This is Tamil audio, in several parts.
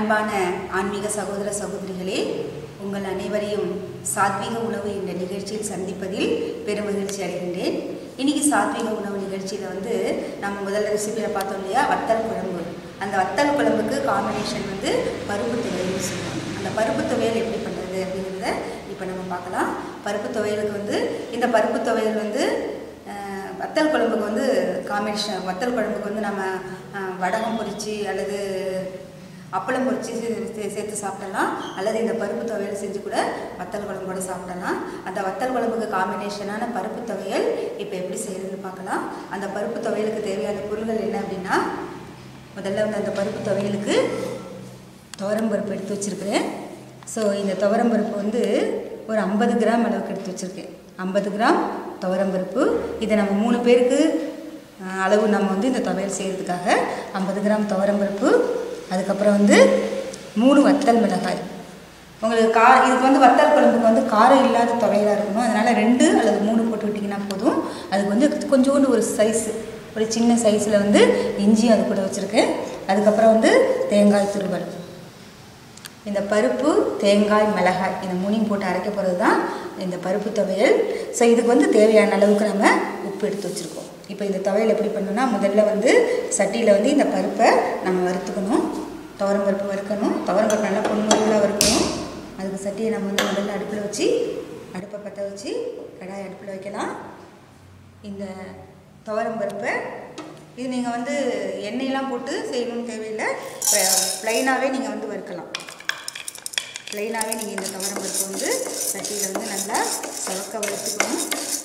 அன்பான ஆன்மீக சகோதர சகோதரிகளே உங்கள் அனைவரையும் சாத்வீக உணவு என்ற நிகழ்ச்சியில் சந்திப்பதில் பெருமகிழ்ச்சி அடைகின்றேன் இன்னைக்கு சாத்வீக உணவு நிகழ்ச்சியில் வந்து நம்ம முதல்ல ரெசிபியில் பார்த்தோம் இல்லையா வத்தல் குழம்பு அந்த வத்தல் குழம்புக்கு காம்பினேஷன் வந்து பருப்பு துவையல்னு சொல்லுவாங்க அந்த பருப்பு துவையல் எப்படி பண்ணுறது அப்படிங்கிறத இப்போ நம்ம பார்க்கலாம் பருப்பு துவையலுக்கு வந்து இந்த பருப்பு துவையல் வந்து அஹ், வத்தல் குழம்புக்கு வந்து காம்பினேஷன் வத்தல் குழம்புக்கு வந்து நம்ம அஹ், வடகம் பொரிச்சு அல்லது அப்பளம் பொரிச்சு சே- சே- சேர்த்து சாப்பிடலாம் அல்லது இந்த பருப்பு துவையல் செஞ்சு கூட வத்தல் குழம்பு கூட சாப்பிடலாம் அந்த வத்தல் குழம்புக்கு காம்பினேஷனான பருப்பு துவையல் இப்போ எப்படி செய்யறதுன்னு பார்க்கலாம் அந்த பருப்பு துவையலுக்கு தேவையான பொருள்கள் என்ன அப்படின்னா முதல்ல வந்து அந்த பருப்பு துவையலுக்கு துவரம் பருப்பு எடுத்து வச்சுருக்கிறேன் ஸோ இந்த துவரம் பருப்பு வந்து ஒரு ஐம்பது கிராம் அளவுக்கு எடுத்து வச்சுருக்கேன் ஐம்பது கிராம் துவரம் பருப்பு இதை நம்ம மூணு பேருக்கு அஹ், அளவு நம்ம வந்து இந்த துவையல் செய்கிறதுக்காக ஐம்பது கிராம் துவரம் பருப்பு அதுக்கப்புறம் வந்து மூணு வத்தல் மிளகாய் உங்களுக்கு கா இதுக்கு வந்து வத்தல் குழம்புக்கு வந்து காரம் இல்லாத துவையலாக இருக்கணும் அதனால் ரெண்டு அல்லது மூணு போட்டு விட்டிங்கன்னா போதும் அதுக்கு வந்து கொஞ்சோண்டு ஒரு சைஸு ஒரு சின்ன சைஸில் வந்து இஞ்சி அது கூட வச்சுருக்கேன் அதுக்கப்புறம் வந்து தேங்காய் துருவல் இந்த பருப்பு தேங்காய் மிளகாய் இந்த மூணையும் போட்டு அரைக்க போகிறது தான் இந்த பருப்பு துவையல் ஸோ இதுக்கு வந்து தேவையான அளவுக்கு நம்ம உப்பு எடுத்து வச்சுருக்கோம் இப்போ இந்த துவையல் எப்படி பண்ணணும்னா முதல்ல வந்து சட்டியில் வந்து இந்த பருப்பை நம்ம வறுத்துக்கணும் துவரம் பருப்பு வறுக்கணும் துவரம் பருப்பு நல்லா பொன்முறையில் வறுக்கணும் அதுக்கு சட்டியை நம்ம வந்து முதல்ல அடுப்பில் வச்சு அடுப்பை பற்ற வச்சு கடாய் அடுப்பில் வைக்கலாம் இந்த துவரம் பருப்பை இது நீங்கள் வந்து எண்ணெயெலாம் போட்டு செய்யணும்னு தேவையில்லை ப்ளைனாகவே நீங்கள் வந்து வறுக்கலாம் ப்ளைனாகவே நீங்கள் இந்த துவரம் பருப்பு வந்து சட்டியில் வந்து நல்லா சவக்க வறுத்துக்கணும்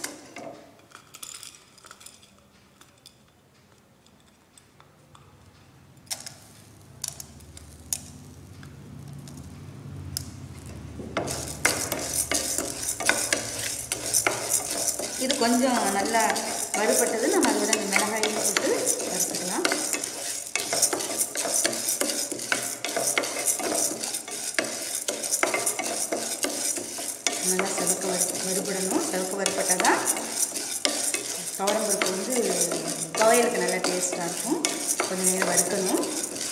இது கொஞ்சம் நல்லா வறுபட்டது நம்ம அதோட அந்த மிளகாயும் போட்டு வறுத்துக்கலாம் நல்லா செவக்க வறு வறுபடணும் செவக்க வறுபட்டால் தான் துவரம் பருப்பு வந்து துவையலுக்கு நல்லா டேஸ்ட்டாக இருக்கும் கொஞ்சம் நேரம் வறுக்கணும்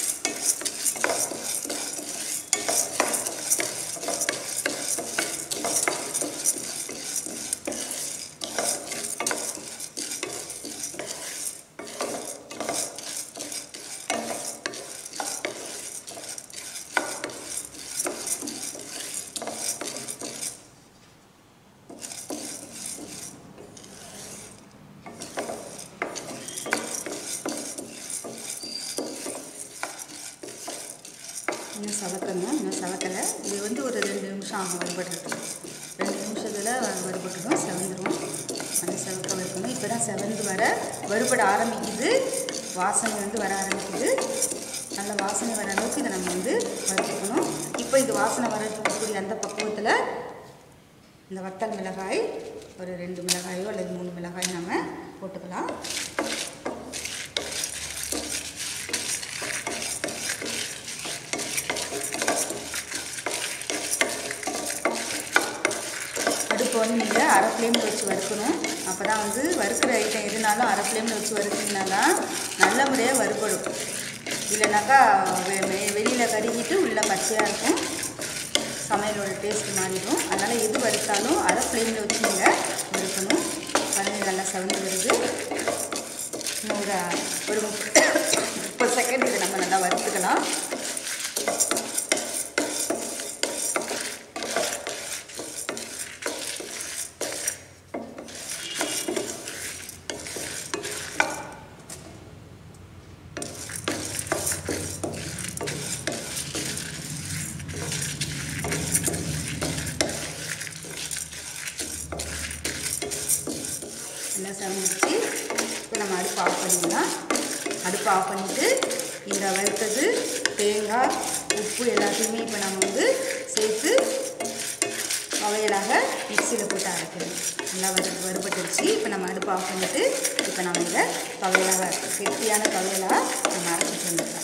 இன்னும் சவக்கணும் இன்னும் சவக்கலை இது வந்து ஒரு ரெண்டு நிமிஷம் ஆகும் வறுபடுறதுக்கு ரெண்டு நிமிஷத்தில் வறுபட்டுடும் செவந்துடும் அந்த செவக்க வறுக்கணும் இப்போ தான் செவந்து வர வறுபட ஆரம்பிக்குது வாசனை வந்து வர ஆரம்பிக்குது நல்ல வாசனை வர அளவுக்கு இதை நம்ம வந்து வறுத்துக்கணும் இப்போ இது வாசனை வரக்கூடிய அந்த பக்குவத்தில் இந்த வத்தல் மிளகாய் ஒரு ரெண்டு மிளகாயோ அல்லது மூணு மிளகாய் நம்ம போட்டுக்கலாம் அடுப்பை வந்து நீங்கள் அரை ஃப்ளேமில் வச்சு வறுக்கணும் அப்போ தான் வந்து வறுக்கிற ஐட்டம் எதுனாலும் அரை ஃப்ளேமில் வச்சு வறுத்தீங்கன்னா தான் நல்ல முறையாக வறுபடும் இல்லைனாக்கா வெ- வெ- வெளியில் கருகிட்டு உள்ளே பச்சையாக இருக்கும் சமையலோட டேஸ்ட் மாறிடும் அதனால் எது வறுத்தாலும் அரை ஃப்ளேமில் வச்சு நீங்கள் வறுக்கணும் பாருங்க நல்லா செவந்து வருது இன்னும் ஒரு ஒரு முப்ப- முப்பது செகண்ட் இதை நம்ம நல்லா வறுத்துக்கலாம் நல்லா செவந்துச்சு இப்போ நம்ம அடுப்பு ஆஃப் பண்ணிடலாம் அடுப்பு ஆஃப் பண்ணிவிட்டு இந்த வறுத்தது தேங்காய் உப்பு எல்லாத்தையுமே இப்போ நம்ம வந்து சேர்த்து துவையலாக மிக்சியில் போட்டு அரைக்கணும் நல்லா வறு வறுபட்டுருச்சு இப்போ நம்ம அடுப்பு ஆஃப் பண்ணிவிட்டு இப்போ நம்ம இதை துவையலாக கெட்டியான துவையலாக நம்ம அரைச்சிட்டு வந்துடலாம்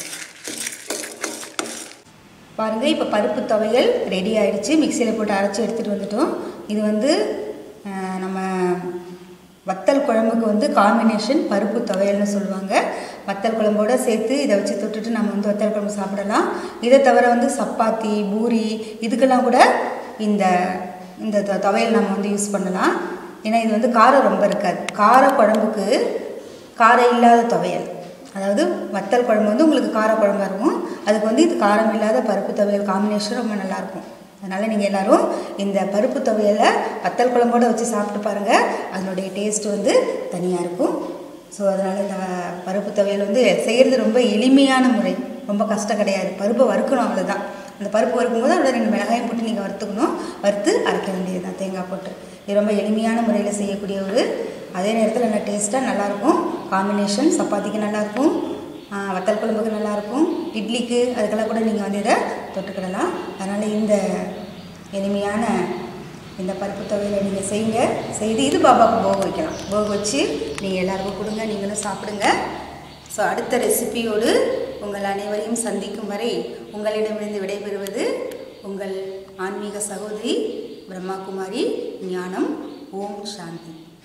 பாருங்கள் இப்போ பருப்பு துவையல் ரெடி ஆயிடுச்சு மிக்சியில் போட்டு அரைச்சி எடுத்துகிட்டு வந்துட்டோம் இது வந்து அஹ், நம்ம வத்தல் குழம்புக்கு வந்து காம்பினேஷன் பருப்பு துவையல்னு சொல்லுவாங்க வத்தல் குழம்போட சேர்த்து இதை வச்சு தொட்டுட்டு நம்ம வந்து வத்தல் குழம்பு சாப்பிடலாம் இதை தவிர வந்து சப்பாத்தி பூரி இதுக்கெல்லாம் கூட இந்த இந்த த- துவையல் நம்ம வந்து யூஸ் பண்ணலாம் ஏன்னா இது வந்து காரம் ரொம்ப இருக்காது கார குழம்புக்கு காரம் இல்லாத துவையல் அதாவது வத்தல் குழம்பு வந்து உங்களுக்கு கார குழம்பா இருக்கும் அதுக்கு வந்து இது காரம் இல்லாத பருப்பு துவையல் காம்பினேஷன் ரொம்ப நல்லாயிருக்கும் அதனால் நீங்கள் எல்லாரும் இந்த பருப்பு துவையலை வத்தல் குழம்போட வச்சு சாப்பிட்டு பாருங்கள் அதனுடைய டேஸ்ட் வந்து தனியாக இருக்கும் ஸோ அதனால் இந்த பருப்பு துவையல் வந்து செய்கிறது ரொம்ப எளிமையான முறை ரொம்ப கஷ்டம் கிடையாது பருப்பை வறுக்கணும் அவ்வளோதான் அந்த பருப்பு வறுக்கும்போது அதோட ரெண்டு மிளகாயும் போட்டு நீங்கள் வறுத்துக்கணும் வறுத்து அரைக்க வேண்டியது தான் தேங்காய் போட்டு இது ரொம்ப எளிமையான முறையில் செய்யக்கூடிய ஒரு அதே நேரத்தில் நல்லா டேஸ்ட்டாக நல்லாயிருக்கும் காம்பினேஷன் சப்பாத்திக்கு நல்லாயிருக்கும் ஆஹ் வத்தல் குழம்புக்கு நல்லாயிருக்கும் இட்லிக்கு அதுக்கெல்லாம் கூட நீங்கள் வந்து இதை தொட்டுக்கிடலாம் அதனால் இந்த எளிமையான இந்த பருப்பு துவையலை நீங்கள் செய்யுங்க செய்து இது பாபாவுக்கு போக வைக்கலாம் போக வச்சு நீங்கள் எல்லாருக்கும் கொடுங்க நீங்களும் சாப்பிடுங்க ஸோ அடுத்த ரெசிபியோடு உங்கள் அனைவரையும் சந்திக்கும் வரை உங்களிடமிருந்து விடைபெறுவது உங்கள் ஆன்மீக சகோதரி பிரம்மாகுமாரி ஞானம் ஓம் சாந்தி